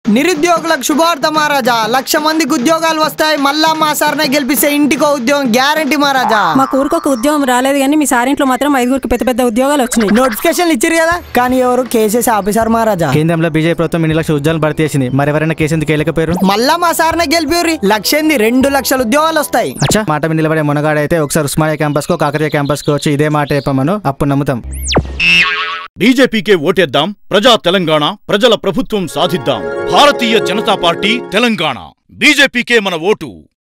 నిరుద్యోగులకు శుభవార్త మహారాజా లక్ష మందికి ఉద్యోగాలు వస్తాయి మళ్ళా మా సార్నే గెలిపిస్తే ఇంటికో ఉద్యోగం గ్యారంటీ మహారాజా మా ఊరికి ఒక ఉద్యోగం రాలేదు కానీ మీ సారింట్లో మాత్రం ఐదుగురికి పెద్ద పెద్ద ఉద్యోగాలు వచ్చినాయి నోటిఫికేషన్లు ఇచ్చారు కదా కానీ ఎవరు కేసెస్ ఆఫీసర్ మహారాజా కేంద్రంలో బీజేపీ ప్రభుత్వం ఎన్ని లక్షల ఉద్యోగాలు భర్తీ చేసింది మరి ఎవరైనా కేసు ఎందుకు వెళ్ళకపోయారు మళ్ళా మా సార్నే గెలిపిరి లక్షంది రెండు లక్షల ఉద్యోగాలు వస్తాయి అచ్చా మాట మీద నిలబడే మునగాడైతే ఒకసారి ఉస్మానియా క్యాంపస్ కో కాకతీయ క్యాంపస్ కు వచ్చి ఇదే మాట చెప్పమను అప్పుడు నమ్ముతాం బీజేపీకే ఓటేద్దాం ప్రజా తెలంగాణ ప్రజల ప్రభుత్వం సాధిద్దాం భారతీయ జనతా పార్టీ తెలంగాణ బీజేపీకే మన ఓటు